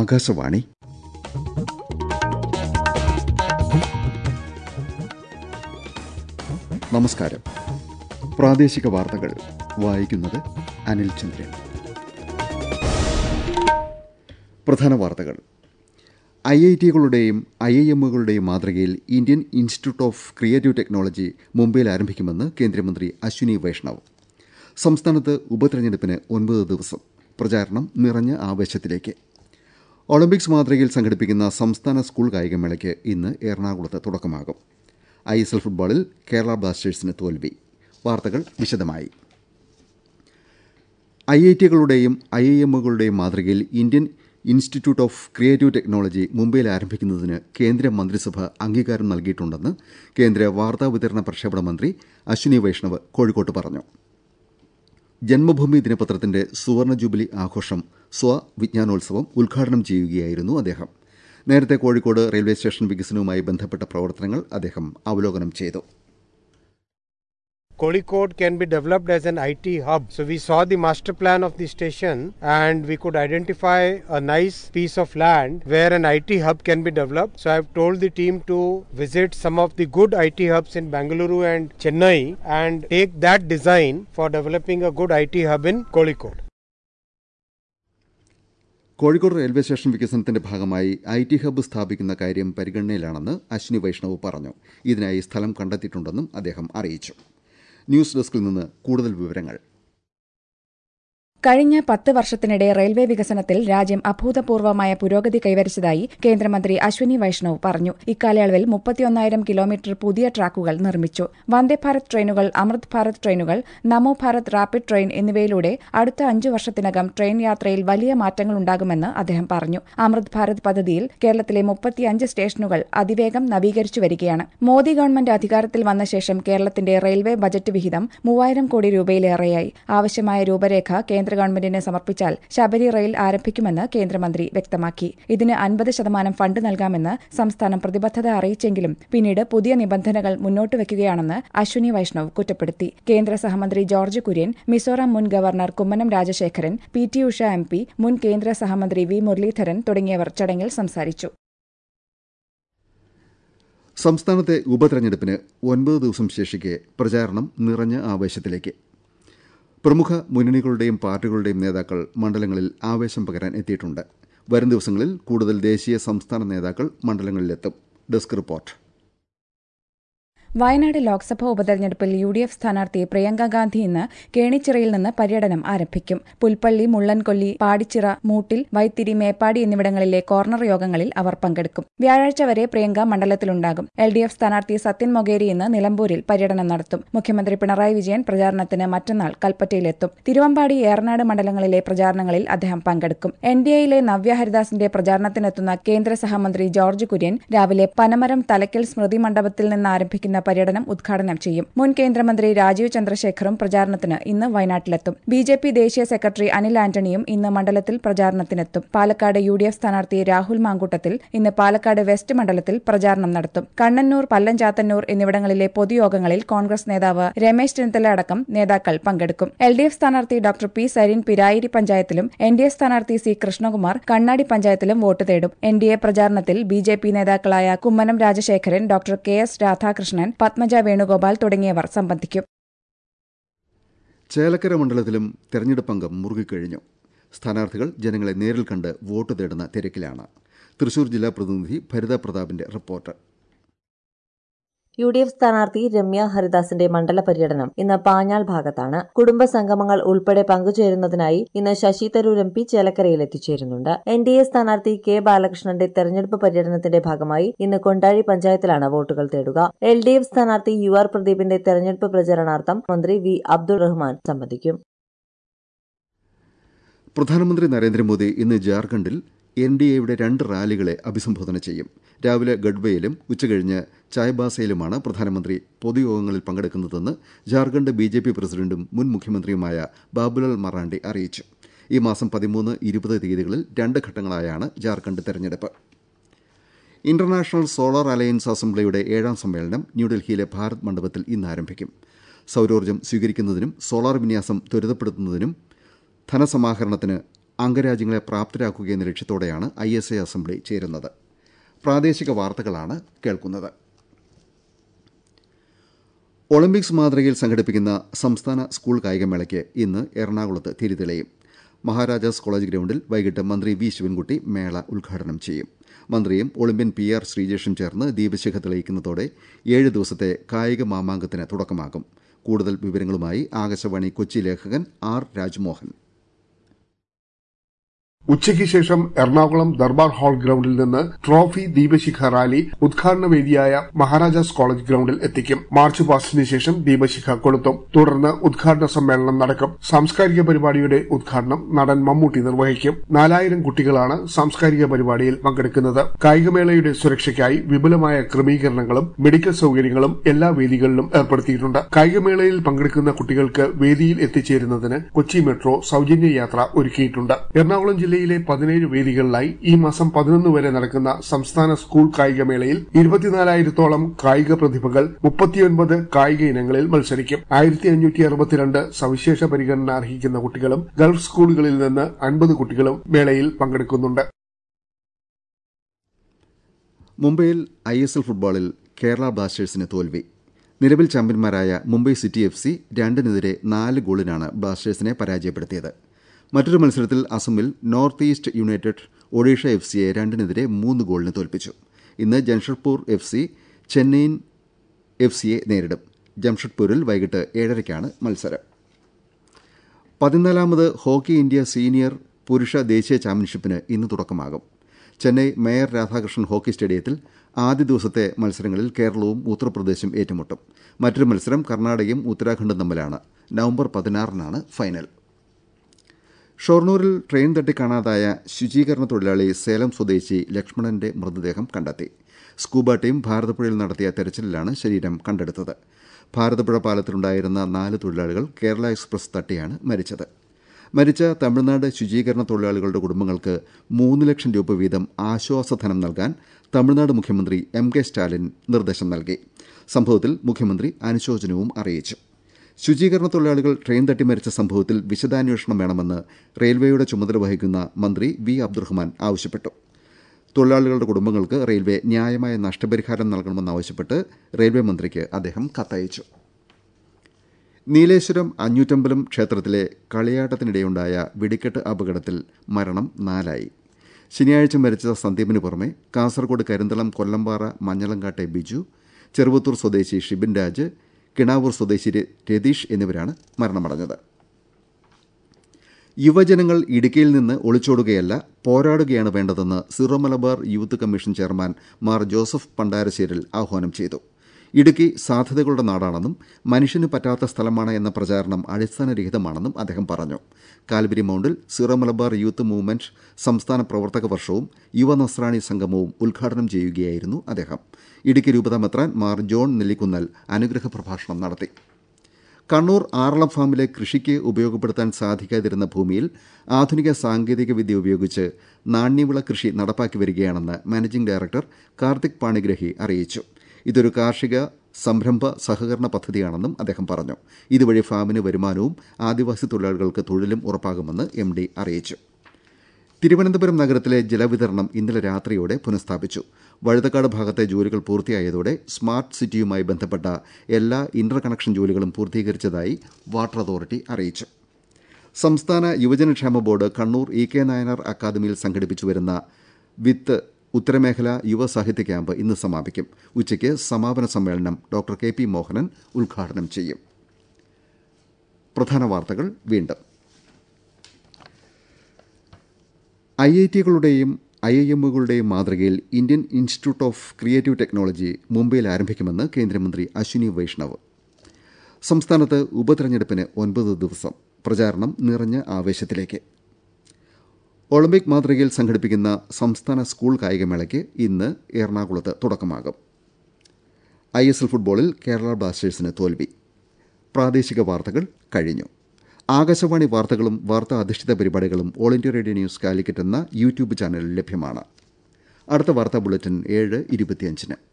ആകാശവാണി നമസ്കാരം പ്രാദേശിക വാർത്തകൾ വായിക്കുന്നത് അനിൽ ചന്ദ്രൻ പ്രധാന വാർത്തകൾ ഐ ഐ ടികളുടെയും ഐ ഐ എമ്മുകളുടെയും മാതൃകയിൽ Indian institute of creative technology മുംബൈയിൽ ആരംഭിക്കുമെന്ന് കേന്ദ്രമന്ത്രി അശ്വിനി വൈഷ്ണവ് സംസ്ഥാനത്ത് ഉപതെരഞ്ഞെടുപ്പിന് ഒൻപത് ദിവസം പ്രചാരണം നിറഞ്ഞ ആവേശത്തിലേക്ക് ഒളിമ്പിക്സ് മാതൃകയിൽ സംഘടിപ്പിക്കുന്ന സംസ്ഥാന സ്കൂൾ കായികമേളയ്ക്ക് ഇന്ന് എറണാകുളത്ത് തുടക്കമാകും ഐ എസ് എൽ ഫുട്ബോളിൽ കേരള ബ്ലാസ്റ്റേഴ്സിന് തോൽവി വാർത്തകൾ വിശദമായി ഐ ഐ ടികളുടെയും ഐ ഐ എമ്മുകളുടെയും മാതൃകയിൽ Indian institute of creative technology മുംബൈയിൽ ആരംഭിക്കുന്നതിന് കേന്ദ്ര മന്ത്രിസഭ അംഗീകാരം നൽകിയിട്ടുണ്ടെന്ന് കേന്ദ്ര വാർത്താവിതരണ പ്രക്ഷേപണ മന്ത്രി അശ്വിനി വൈഷ്ണവ് കോഴിക്കോട്ട് പറഞ്ഞു ജന്മഭൂമി ദിനപത്രത്തിന്റെ സുവർണ ജൂബിലി ആഘോഷം സ്വ വിജ്ഞാനോത്സവം ഉദ്ഘാടനം ചെയ്യുകയായിരുന്നു അദ്ദേഹം നേരത്തെ കോഴിക്കോട് റെയിൽവേ സ്റ്റേഷൻ വികസനവുമായി ബന്ധപ്പെട്ട പ്രവർത്തനങ്ങൾ അദ്ദേഹം അവലോകനം ചെയ്തു Kozhikode can be developed as an IT hub. So we saw the master plan of the station and we could identify a nice piece of land where an IT hub can be developed. So I've told the team to visit some of the good IT hubs in Bangalore and Chennai and take that design for developing a good IT hub in Kozhikode. Kozhikode railway station വികസനത്തിന്റെ ഭാഗമായി I T hub സ്ഥാപിക്കുന്ന കാര്യം പരിഗണനയിലാണെന്ന് അശ്വിനി വൈഷ്ണവ് പറഞ്ഞു ഇതിനായി സ്ഥലം കണ്ടെത്തിയിട്ടുണ്ടെന്നും അദ്ദേഹം അറിയിച്ചു news ഡെസ്കിൽ നിന്ന് കൂടുതൽ വിവരങ്ങൾ കഴിഞ്ഞ പത്ത് വർഷത്തിനിടെ റെയിൽവേ വികസനത്തിൽ രാജ്യം അഭൂതപൂർവമായ പുരോഗതി കൈവരിച്ചതായി കേന്ദ്രമന്ത്രി അശ്വിനി വൈഷ്ണവ് പറഞ്ഞു ഇക്കാലയളവിൽ മുപ്പത്തിയൊന്നായിരം കിലോമീറ്റർ പുതിയ ട്രാക്കുകൾ നിർമ്മിച്ചു വന്ദേ ഭാരത് ട്രെയിനുകൾ അമൃത് ഭാരത് ട്രെയിനുകൾ നമോ ഭാരത് റാപ്പിഡ് ട്രെയിൻ എന്നിവയിലൂടെ അടുത്ത അഞ്ചു വർഷത്തിനകം ട്രെയിൻ യാത്രയിൽ വലിയ മാറ്റങ്ങൾ ഉണ്ടാകുമെന്ന് അദ്ദേഹം പറഞ്ഞു അമൃത് ഭാരത് പദ്ധതിയിൽ കേരളത്തിലെ മുപ്പത്തിയഞ്ച് സ്റ്റേഷനുകൾ അതിവേഗം നവീകരിച്ചു വരികയാണ് മോദി ഗവൺമെന്റ് അധികാരത്തിൽ വന്ന ശേഷം കേരളത്തിന്റെ റെയിൽവേ ബജറ്റ് വിഹിതം മൂവായിരം കോടി രൂപയിലേറെയായി ആവശ്യമായ രൂപരേഖ കേന്ദ്ര ഗവൺമെന്റിന് സമർപ്പിച്ചാൽ ശബരി റെയിൽ ആരംഭിക്കുമെന്ന് കേന്ദ്രമന്ത്രി വ്യക്തമാക്കി ഇതിന് അൻപത് ശതമാനം ഫണ്ട് നൽകാമെന്ന് സംസ്ഥാനം പ്രതിബദ്ധത അറിയിച്ചെങ്കിലും പിന്നീട് പുതിയ നിബന്ധനകൾ മുന്നോട്ട് വയ്ക്കുകയാണെന്ന് അശ്വിനി വൈഷ്ണവ് കുറ്റപ്പെടുത്തി കേന്ദ്ര സഹമന്ത്രി ജോർജ് കുര്യൻ മിസോറാം മുൻ governor Kummanam Rajasekharan P T Usha M P മുൻ കേന്ദ്ര സഹമന്ത്രി വി മുരളീധരൻ തുടങ്ങിയവർ ചടങ്ങിൽ സംസാരിച്ചു സംസ്ഥാനത്തെ ഉപതെരഞ്ഞെടുപ്പിന് ഒൻപത് ദിവസം ശേഷിക്കെ പ്രചാരണം നിറഞ്ഞ ആവേശത്തിലേക്ക് പ്രമുഖ മുന്നണികളുടെയും പാർട്ടികളുടെയും നേതാക്കൾ മണ്ഡലങ്ങളിൽ ആവേശം പകരാൻ എത്തിയിട്ടുണ്ട് വരും ദിവസങ്ങളിൽ കൂടുതൽ ദേശീയ സംസ്ഥാന നേതാക്കൾ മണ്ഡലങ്ങളിലെത്തും ഡെസ്ക് റിപ്പോർട്ട് വയനാട് ലോക്സഭാ ഉപതെരഞ്ഞെടുപ്പിൽ യു ഡി എഫ് സ്ഥാനാർത്ഥി പ്രിയങ്ക ഗാന്ധി ഇന്ന് കേണിച്ചിറയിൽ നിന്ന് പര്യടനം ആരംഭിക്കും പുൽപ്പള്ളി മുള്ളൻകൊല്ലി പാടിച്ചിറ മൂട്ടിൽ വൈത്തിരി മേപ്പാടി എന്നിവിടങ്ങളിലെ കോർണർ യോഗങ്ങളിൽ അവർ പങ്കെടുക്കും വ്യാഴാഴ്ച വരെ പ്രിയങ്ക മണ്ഡലത്തിലുണ്ടാകും എൽ ഡി എഫ് സ്ഥാനാർത്ഥി സത്യൻ മൊഗേരി ഇന്ന് നിലമ്പൂരിൽ പര്യടനം നടത്തും മുഖ്യമന്ത്രി പിണറായി വിജയൻ പ്രചാരണത്തിന് മറ്റന്നാൾ കൽപ്പറ്റയിലെത്തും തിരുവമ്പാടി ഏറനാട് മണ്ഡലങ്ങളിലെ പ്രചാരണങ്ങളിൽ അദ്ദേഹം പങ്കെടുക്കും എൻ ഡി എയിലെ നവ്യ ഹരിദാസിന്റെ പ്രചാരണത്തിനെത്തുന്ന കേന്ദ്ര സഹമന്ത്രി ജോർജ് കുര്യൻ രാവിലെ പനമരം തലക്കൽ സ്മൃതി മണ്ഡപത്തിൽ നിന്ന് ആരംഭിക്കുന്ന പര്യടനം ഉദ്ഘാടനം ചെയ്യും മുൻ കേന്ദ്രമന്ത്രി രാജീവ് ചന്ദ്രശേഖറും പ്രചാരണത്തിന് ഇന്ന് വയനാട്ടിലെത്തും ബി ജെ പി ദേശീയ സെക്രട്ടറി അനിൽ ആന്റണിയും ഇന്ന് മണ്ഡലത്തിൽ പ്രചാരണത്തിനെത്തും പാലക്കാട് യു ഡി എഫ് സ്ഥാനാർത്ഥി രാഹുൽ മാങ്കൂട്ടത്തിൽ ഇന്ന് പാലക്കാട് വെസ്റ്റ് മണ്ഡലത്തിൽ പ്രചാരണം നടത്തും കണ്ണന്നൂർ പല്ലഞ്ചാത്തന്നൂർ എന്നിവിടങ്ങളിലെ പൊതുയോഗങ്ങളിൽ കോൺഗ്രസ് നേതാവ് രമേശ് ചെന്നിത്തല അടക്കം നേതാക്കൾ പങ്കെടുക്കും എൽ ഡി എഫ് സ്ഥാനാർത്ഥി ഡോക്ടർ പി സരിൻ പിരായിരി പഞ്ചായത്തിലും എൻ ഡി എ സ്ഥാനാർത്ഥി സി കൃഷ്ണകുമാർ കണ്ണാടി പഞ്ചായത്തിലും വോട്ട് തേടും എൻ ഡി എ പ്രചാരണത്തിൽ ബി ജെ പി നേതാക്കളായ Kummanam Rajasekharan doctor K S Radhakrishnan Padmaja Venugopal തുടങ്ങിയവർ സംബന്ധിക്കും ചേലക്കര മണ്ഡലത്തിലും തെരഞ്ഞെടുപ്പ് അംഗം മുറുകിക്കഴിഞ്ഞു സ്ഥാനാർത്ഥികൾ ജനങ്ങളെ നേരിൽ കണ്ട് വോട്ട് തേടുന്ന തിരക്കിലാണ് തൃശൂർ ജില്ലാ പ്രതിനിധി ഭരിത പ്രതാപിന്റെ റിപ്പോർട്ട് യു ഡി എഫ് സ്ഥാനാർത്ഥി രമ്യ ഹരിദാസിന്റെ മണ്ഡല പര്യടനം ഇന്ന് പാഞ്ഞാൾ ഭാഗത്താണ് കുടുംബ സംഗമങ്ങൾ ഉൾപ്പെടെ പങ്കുചേരുന്നതിനായി ഇന്ന് ശശി തരൂർ എം പി ചേലക്കരയിൽ എത്തിച്ചേരുന്നുണ്ട് എൻ ഡി എ സ്ഥാനാർത്ഥി കെ ബാലകൃഷ്ണന്റെ തെരഞ്ഞെടുപ്പ് പര്യടനത്തിന്റെ ഭാഗമായി ഇന്ന് കൊണ്ടാഴി പഞ്ചായത്തിലാണ് വോട്ടുകൾ തേടുക എൽ ഡി എഫ് സ്ഥാനാർത്ഥി യു ആർ പ്രദീപിന്റെ തെരഞ്ഞെടുപ്പ് പ്രചരണാർത്ഥം മന്ത്രി വി അബ്ദുൾ റഹ്മാൻ സംബന്ധിക്കും പ്രധാനമന്ത്രി നരേന്ദ്രമോദി ഇന്ന് ജാർഖണ്ഡിൽ എൻ ഡി എയുടെ രണ്ട് റാലികളെ അഭിസംബോധന ചെയ്യും രാവിലെ ഗഡ്വയിലും ഉച്ചകഴിഞ്ഞ് ചായ്ബാസയിലുമാണ് പ്രധാനമന്ത്രി പൊതുയോഗങ്ങളിൽ പങ്കെടുക്കുന്നതെന്ന് ജാർഖണ്ഡ് ബി ജെ പി പ്രസിഡന്റും മുൻ മുഖ്യമന്ത്രിയുമായ ബാബുലാൽ മറാണ്ടി അറിയിച്ചു ഈ മാസം പതിമൂന്ന് ഇരുപത് തീയതികളിൽ രണ്ട് ഘട്ടങ്ങളായാണ് ജാർഖണ്ഡ് തെരഞ്ഞെടുപ്പ് ഇന്റർനാഷണൽ സോളാർ അലയൻസ് അസംബ്ലിയുടെ ഏഴാം സമ്മേളനം ന്യൂഡൽഹിയിലെ ഭാരത് മണ്ഡപത്തിൽ ഇന്ന് ആരംഭിക്കും സൌരോർജ്ജം സ്വീകരിക്കുന്നതിനും സോളാർ വിന്യാസം ത്വരിതപ്പെടുത്തുന്നതിനും ധനസമാഹരണത്തിന് അംഗരാജ്യങ്ങളെ പ്രാപ്തരാക്കുകയെന്ന ലക്ഷ്യത്തോടെയാണ് ഐ എസ് എ അസംബ്ലി ചേരുന്നത് പ്രാദേശിക വാർത്തകളാണ് കേൾക്കുന്നത് ഒളിമ്പിക്സ് മാതൃകയിൽ സംഘടിപ്പിക്കുന്ന സംസ്ഥാന സ്കൂൾ കായികമേളയ്ക്ക് ഇന്ന് എറണാകുളത്ത് തിരിതെളിയും മഹാരാജാസ് കോളേജ് ഗ്രൌണ്ടിൽ വൈകിട്ട് മന്ത്രി വി ശിവൻകുട്ടി മേള ഉദ്ഘാടനം ചെയ്യും മന്ത്രിയും ഒളിമ്പ്യൻ പി ആർ ശ്രീജേഷും ചേർന്ന് ദീപശിഖ തെളിയിക്കുന്നതോടെ ഏഴ് ദിവസത്തെ കായിക മാമാങ്കത്തിന് തുടക്കമാകും കൂടുതൽ വിവരങ്ങളുമായി ആകാശവാണി കൊച്ചി ലേഖകൻ ആർ രാജ്മോഹൻ ഉച്ചയ്ക്ക് ശേഷം എറണാകുളം ദർബാർ ഹാൾ ഗ്രൌണ്ടിൽ നിന്ന് ട്രോഫി ദീപശിഖ റാലി ഉദ്ഘാടന വേദിയായ മഹാരാജാസ് കോളേജ് ഗ്രൌണ്ടിൽ എത്തിക്കും മാർച്ച് പാസ്റ്റിന് ശേഷം ദീപശിഖ കൊളുത്തും തുടർന്ന് ഉദ്ഘാടന സമ്മേളനം നടക്കും സാംസ്കാരിക പരിപാടിയുടെ ഉദ്ഘാടനം നടൻ മമ്മൂട്ടി നിർവഹിക്കും നാലായിരം കുട്ടികളാണ് സാംസ്കാരിക പരിപാടിയിൽ പങ്കെടുക്കുന്നത് കായികമേളയുടെ സുരക്ഷയ്ക്കായി വിപുലമായ ക്രമീകരണങ്ങളും മെഡിക്കൽ സൌകര്യങ്ങളും എല്ലാ വേദികളിലും ഏർപ്പെടുത്തിയിട്ടുണ്ട് കായികമേളയിൽ പങ്കെടുക്കുന്ന കുട്ടികൾക്ക് വേദിയിൽ എത്തിച്ചേരുന്നതിന് കൊച്ചി മെട്രോ സൌജന്യ യാത്ര ഒരുക്കിയിട്ടുണ്ട് എറണാകുളം ജില്ലയിലെ പതിനേഴ് വേദികളിലായി ഈ മാസം പതിനൊന്ന് വരെ നടക്കുന്ന സംസ്ഥാന സ്കൂൾ കായികമേളയിൽ ഇരുപത്തിനാലായിരത്തോളം കായിക പ്രതിഭകൾ മുപ്പത്തിയൊൻപത് കായിക ഇനങ്ങളിൽ മത്സരിക്കും ആയിരത്തി അഞ്ഞൂറ്റി അറുപത്തിരണ്ട് സവിശേഷ പരിഗണന അർഹിക്കുന്ന കുട്ടികളും ഗൾഫ് സ്കൂളുകളിൽ നിന്ന് അൻപത് കുട്ടികളും മേളയിൽ പങ്കെടുക്കുന്നുണ്ട് മുംബൈയിൽ ഐ എസ് എൽ ഫുട്ബോളിൽ കേരള ബ്ലാസ്റ്റേഴ്സിന് തോൽവി നിലവിൽ ചാമ്പ്യന്മാരായ മുംബൈ സിറ്റി എഫ് സി രണ്ടിനെതിരെ നാല് ഗോളിനാണ് ബ്ലാസ്റ്റേഴ്സിനെ പരാജയപ്പെടുത്തിയത് മറ്റൊരു മത്സരത്തിൽ അസമിൽ north east united Odisha F സിയെ രണ്ടിനെതിരെ മൂന്ന് ഗോളിന് തോൽപ്പിച്ചു ഇന്ന് Jamshedpur F C Chennaiyin F സിയെ നേരിടും ജംഷഡ്പൂരിൽ വൈകിട്ട് ഏഴരയ്ക്കാണ് മത്സരം പതിനാലാമത് ഹോക്കി ഇന്ത്യ സീനിയർ പുരുഷ ദേശീയ ചാമ്പ്യൻഷിപ്പിന് ഇന്ന് തുടക്കമാകും ചെന്നൈ മേയർ രാധാകൃഷ്ണൻ ഹോക്കി സ്റ്റേഡിയത്തിൽ ആദ്യ ദിവസത്തെ മത്സരങ്ങളിൽ കേരളവും ഉത്തർപ്രദേശും ഏറ്റുമുട്ടും മറ്റൊരു മത്സരം കർണാടകയും ഉത്തരാഖണ്ഡും തമ്മിലാണ് നവംബർ പതിനാറിനാണ് ഫൈനൽ ഷൊർണൂരിൽ ട്രെയിൻ തട്ടി കാണാതായ ശുചീകരണ തൊഴിലാളി സേലം സ്വദേശി ലക്ഷ്മണന്റെ മൃതദേഹം കണ്ടെത്തി സ്കൂബ ടീം ഭാരതപ്പുഴയിൽ നടത്തിയ തെരച്ചിലിലാണ് ശരീരം കണ്ടെടുത്തത് ഭാരതപ്പുഴ പാലത്തിലുണ്ടായിരുന്ന നാല് തൊഴിലാളികൾ കേരള എക്സ്പ്രസ് തട്ടിയാണ് മരിച്ചത് മരിച്ച തമിഴ്നാട് ശുചീകരണ തൊഴിലാളികളുടെ കുടുംബങ്ങൾക്ക് മൂന്ന് ലക്ഷം രൂപ വീതം ആശ്വാസധനം നൽകാൻ തമിഴ്നാട് മുഖ്യമന്ത്രി എം കെ സ്റ്റാലിൻ നിർദ്ദേശം നൽകി സംഭവത്തിൽ മുഖ്യമന്ത്രി അനുശോചനവും അറിയിച്ചു ശുചീകരണ തൊഴിലാളികൾ ട്രെയിൻ തട്ടി മരിച്ച സംഭവത്തിൽ വിശദാന്വേഷണം വേണമെന്ന് റെയിൽവേയുടെ ചുമതല വഹിക്കുന്ന മന്ത്രി വി അബ്ദുറഹ്മാൻ ആവശ്യപ്പെട്ടു തൊഴിലാളികളുടെ കുടുംബങ്ങൾക്ക് റെയിൽവേ ന്യായമായ നഷ്ടപരിഹാരം നൽകണമെന്നാവശ്യപ്പെട്ട് റെയിൽവേ മന്ത്രിക്ക് അദ്ദേഹം കത്തയച്ചു നീലേശ്വരം അഞ്ഞൂറ്റമ്പലം ക്ഷേത്രത്തിലെ കളിയാട്ടത്തിനിടെയുണ്ടായ വെടിക്കെട്ട് അപകടത്തിൽ മരണം നാലായി ശനിയാഴ്ച മരിച്ച സന്ദീപിന് പുറമെ കാസർഗോഡ് കരിന്തളം കൊല്ലമ്പാറ മഞ്ഞളങ്കാട്ടെ ബിജു ചെറുവത്തൂർ സ്വദേശി ഷിബിൻ രാജ് കിണാവൂർ സ്വദേശി രതീഷ് എന്നിവരാണ് മരണമടഞ്ഞത് യുവജനങ്ങൾ ഇടുക്കിയിൽ നിന്ന് ഒളിച്ചോടുകയല്ല പോരാടുകയാണ് വേണ്ടതെന്ന് Syro Malabar youth commission chairman Mar Joseph Pandarasseril ആഹ്വാനം ചെയ്തു ഇടുക്കി സാധ്യതകളുടെ നാടാണെന്നും മനുഷ്യന് പറ്റാത്ത സ്ഥലമാണ് എന്ന പ്രചാരണം അടിസ്ഥാനരഹിതമാണെന്നും അദ്ദേഹം പറഞ്ഞു കാൽവരി മൌണ്ടിൽ സിറോ മലബാർ യൂത്ത് മൂവ്മെന്റ് സംസ്ഥാന പ്രവർത്തക വർഷവും യുവ നസ്രാണി സംഗമവും ഉദ്ഘാടനം ചെയ്യുകയായിരുന്നു അദ്ദേഹം ഇടുക്കി രൂപതാ മെത്രാൻ മാർ ജോൺ നെല്ലിക്കുന്നൽ അനുഗ്രഹ പ്രഭാഷണം നടത്തി കണ്ണൂർ ആറളം ഫാമിലെ കൃഷിക്ക് ഉപയോഗപ്പെടുത്താൻ സാധിക്കാതിരുന്ന ഭൂമിയിൽ ആധുനിക സാങ്കേതിക വിദ്യ ഉപയോഗിച്ച് നാണ്യവിള കൃഷി നടപ്പാക്കി വരികയാണെന്ന് മാനേജിംഗ് ഡയറക്ടർ കാർത്തിക് പാണിഗ്രഹി അറിയിച്ചു ഇതൊരു കാർഷിക സംരംഭ സഹകരണ പദ്ധതിയാണെന്നും അദ്ദേഹം പറഞ്ഞു ഇതുവഴി ഫാമിന് വരുമാനവും ആദിവാസി തൊഴിലാളികൾക്ക് തൊഴിലും ഉറപ്പാകുമെന്ന് എം ഡി അറിയിച്ചു തിരുവനന്തപുരം നഗരത്തിലെ ജലവിതരണം ഇന്നലെ രാത്രിയോടെ പുനഃസ്ഥാപിച്ചു വഴുതക്കാട് ഭാഗത്തെ ജോലികൾ പൂർത്തിയായതോടെ സ്മാർട്ട് സിറ്റിയുമായി ബന്ധപ്പെട്ട എല്ലാ ഇന്റർ കണക്ഷൻ ജോലികളും പൂർത്തീകരിച്ചതായി വാട്ടർ അതോറിറ്റി അറിയിച്ചു സംസ്ഥാന യുവജനക്ഷേമ board Kannur E K Nayanar അക്കാദമിയിൽ സംഘടിപ്പിച്ചു വരുന്ന വിത്ത് ഉത്തരമേഖല യുവ സാഹിത്യ ക്യാമ്പ് ഇന്ന് സമാപിക്കും ഉച്ചയ്ക്ക് സമാപന സമ്മേളനം ഡോക്ടർ കെ പി മോഹനൻ ഉദ്ഘാടനം ചെയ്യും പ്രധാന വാർത്തകൾ വീണ്ടും ഐ ഐ ടികളുടെയും ഐ ഐ എമ്മുകളുടെയും മാതൃകയിൽ Indian institute of creative technology മുംബൈയിൽ ആരംഭിക്കുമെന്ന് കേന്ദ്രമന്ത്രി അശ്വിനി വൈഷ്ണവ് സംസ്ഥാനത്ത് ഉപതെരഞ്ഞെടുപ്പിന് ഒൻപത് ദിവസം പ്രചാരണം നിറഞ്ഞ ആവേശത്തിലേക്ക് ഒളിമ്പിക് മാതൃകയിൽ സംഘടിപ്പിക്കുന്ന സംസ്ഥാന സ്കൂൾ കായികമേളയ്ക്ക് ഇന്ന് എറണാകുളത്ത് തുടക്കമാകും ഐ എസ് എൽ ഫുട്ബോളിൽ കേരള ബ്ലാസ്റ്റേഴ്സിന് തോൽവി പ്രാദേശിക വാർത്തകൾ കഴിഞ്ഞു ആകാശവാണി വാർത്തകളും വാർത്താ അധിഷ്ഠിത പരിപാടികളും all India radio news Calicut എന്ന യൂട്യൂബ് ചാനലിൽ ലഭ്യമാണ് അടുത്ത വാർത്താ ബുള്ളറ്റിൻ ഏഴ് ഇരുപത്തിയഞ്ചിന്